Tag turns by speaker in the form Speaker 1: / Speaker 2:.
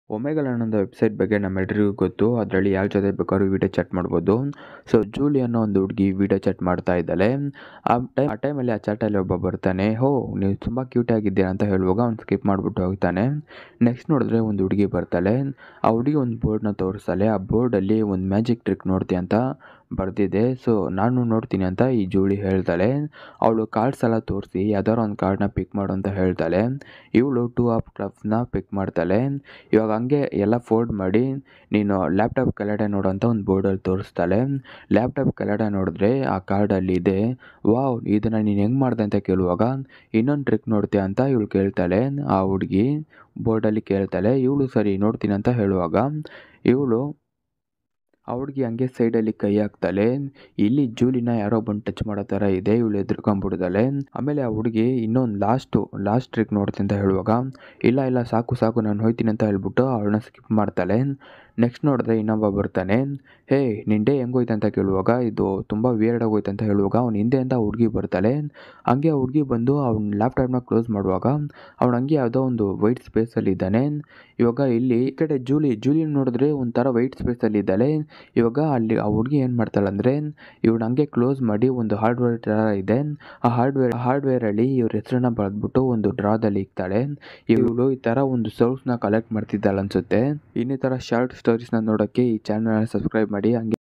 Speaker 1: ಒಮೆಗಲ್ ಅನ್ನೋ ವೆಬ್ಸೈಟ್ ಬಗ್ಗೆ ನಮ್ಮೆಲ್ರಿಗೂ ಗೊತ್ತು ಅದರಲ್ಲಿ ಯಾರ ಜೊತೆ ಬೇಕಾದ್ರೂ ವೀಡಿಯೋ ಚಾಟ್ ಮಾಡ್ಬೋದು ಸೊ ಜೂಲಿ ಅನ್ನೋ ಒಂದು ಹುಡುಗಿ ವೀಡಿಯೋ ಚಾಟ್ ಮಾಡ್ತಾ ಇದ್ದಾಳೆ ಆ ಟೈಮ್ ಆ ಟೈಮಲ್ಲಿ ಆ ಚಾಟಲ್ಲಿ ಒಬ್ಬ ಬರ್ತಾನೆ ಹೋ ನೀವು ತುಂಬ ಕ್ಯೂಟ್ ಆಗಿದ್ದೀರಾ ಅಂತ ಹೇಳುವಾಗ ಅವ್ನು ಸ್ಕಿಪ್ ಮಾಡಿಬಿಟ್ಟು ಹೋಗ್ತಾನೆ ನೆಕ್ಸ್ಟ್ ನೋಡಿದ್ರೆ ಒಂದು ಹುಡುಗಿ ಬರ್ತಾಳೆ ಆ ಹುಡುಗಿ ಒಂದು ಬೋರ್ಡ್ನ ತೋರಿಸ್ತಾಳೆ ಆ ಬೋರ್ಡಲ್ಲಿ ಒಂದು ಮ್ಯಾಜಿಕ್ ಟ್ರಿಕ್ ನೋಡ್ತೀಯ ಅಂತ ಬರೆದಿದೆ ಸೊ ನಾನು ನೋಡ್ತೀನಿ ಅಂತ ಈ ಜೂಲಿ ಹೇಳ್ತಾಳೆ ಅವಳು ಕಾರ್ಡ್ಸ್ ಎಲ್ಲ ತೋರಿಸಿ ಯಾವ್ದಾದ್ರು ಒಂದು ಕಾರ್ಡ್ನ ಪಿಕ್ ಮಾಡು ಅಂತ ಹೇಳ್ತಾಳೆ ಇವಳು ಟೂ ಆಫ್ ಕ್ಲಬ್ಸ್ನ ಪಿಕ್ ಮಾಡ್ತಾಳೆ ಇವಾಗ ಹಂಗೆ ಎಲ್ಲ ಫೋಲ್ಡ್ ಮಾಡಿ ನೀನು ಲ್ಯಾಪ್ಟಾಪ್ ಕೆಳಗಡೆ ನೋಡು ಅಂತ ಒಂದು ಬೋರ್ಡಲ್ಲಿ ತೋರಿಸ್ತಾಳೆ ಲ್ಯಾಪ್ಟಾಪ್ ಕೆಳಗಡೆ ನೋಡಿದ್ರೆ ಆ ಕಾರ್ಡಲ್ಲಿ ಇದೆ ವಾವ್ ಇದನ್ನು ನೀನು ಹೆಂಗೆ ಮಾಡಿದೆ ಅಂತ ಕೇಳುವಾಗ ಇನ್ನೊಂದು ಟ್ರಿಕ್ ನೋಡ್ತೀಯ ಅಂತ ಇವಳು ಕೇಳ್ತಾಳೆ ಆ ಹುಡುಗಿ ಬೋರ್ಡಲ್ಲಿ ಕೇಳ್ತಾಳೆ ಇವಳು ಸರಿ ನೋಡ್ತೀನಿ ಅಂತ ಹೇಳುವಾಗ ಇವಳು ಆ ಹುಡುಗಿ ಹಂಗೆ ಸೈಡಲ್ಲಿ ಕೈ ಹಾಕ್ತಾಳೆ ಇಲ್ಲಿ ಜೂಲಿನ ಯಾರೋ ಬಂದು ಟಚ್ ಮಾಡೋ ಥರ ಇದೆ ಇವಳು ಎದ್ರುಕೊಂಡ್ಬಿಡ್ತಾಳೆ ಆಮೇಲೆ ಆ ಹುಡುಗಿ ಇನ್ನೊಂದು ಲಾಸ್ಟು ಲಾಸ್ಟ್ ಟ್ರಿಕ್ ನೋಡ್ತೀನಿ ಅಂತ ಹೇಳುವಾಗ ಇಲ್ಲ ಇಲ್ಲ ಸಾಕು ಸಾಕು ನಾನು ಹೋಯ್ತೀನಿ ಅಂತ ಹೇಳ್ಬಿಟ್ಟು ಅವಳನ್ನ ಸ್ಕಿಪ್ ಮಾಡ್ತಾಳೆ ನೆಕ್ಸ್ಟ್ ನೋಡಿದ್ರೆ ಇನ್ನೊಬ್ಬ ಬರ್ತಾನೆ ಹೇ ನಿನ್ನ ಡೇ ಹೆಂಗೋಯ್ತು ಅಂತ ಕೇಳುವಾಗ ಇದು ತುಂಬ ವಿಯರ್ಡ್ ಆಗೋಯ್ತು ಅಂತ ಹೇಳುವಾಗ ಅವ್ನು ಹಿಂದೆಯಿಂದ ಹುಡುಗಿ ಬರ್ತಾಳೆ ಹಂಗೆ ಆ ಹುಡುಗಿ ಬಂದು ಅವ್ನ ಲ್ಯಾಪ್ಟಾಪ್ನ ಕ್ಲೋಸ್ ಮಾಡುವಾಗ ಅವ್ನು ಹಂಗೆ ಯಾವುದೋ ಒಂದು ವೈಟ್ ಸ್ಪೇಸಲ್ಲಿ ಇದ್ದಾನೆ ಇವಾಗ ಇಲ್ಲಿ ಈ ಕಡೆ ಜೂಲಿ ಜೂಲಿ ನೋಡಿದ್ರೆ ಒಂಥರ ವೈಟ್ ಸ್ಪೇಸಲ್ಲಿ ಇದ್ದಾಳೆ ಇವಾಗ ಅಲ್ಲಿ ಆ ಹುಡುಗಿ ಏನು ಮಾಡ್ತಾಳೆ ಅಂದರೆ ಇವಳು ಹಂಗೆ ಕ್ಲೋಸ್ ಮಾಡಿ ಒಂದು ಹಾರ್ಡ್ವೇರ್ ಥರ ಇದೆ ಆ ಹಾರ್ಡ್ವೇರ್ ಹಾರ್ಡ್ವೇರಲ್ಲಿ ಇವ್ರ ಹೆಸರನ್ನ ಬರೆದ್ಬಿಟ್ಟು ಒಂದು ಡ್ರಾದಲ್ಲಿ ಇಕ್ತಾಳೆ ಇವಳು ಈ ಥರ ಒಂದು ಸೋರ್ಸ್ನ ಕಲೆಕ್ಟ್ ಮಾಡ್ತಿದ್ದಾಳೆ ಅನ್ಸುತ್ತೆ ಇನ್ನಿತರ ಶಾರ್ಟ್ ಸ್ಟೋರೀಸ್ನ ನೋಡೋಕ್ಕೆ ಈ ಚಾನಲ್ನ ಸಬ್ಸ್ಕ್ರೈಬ್ ಮಾಡಿ ಹಂಗೆ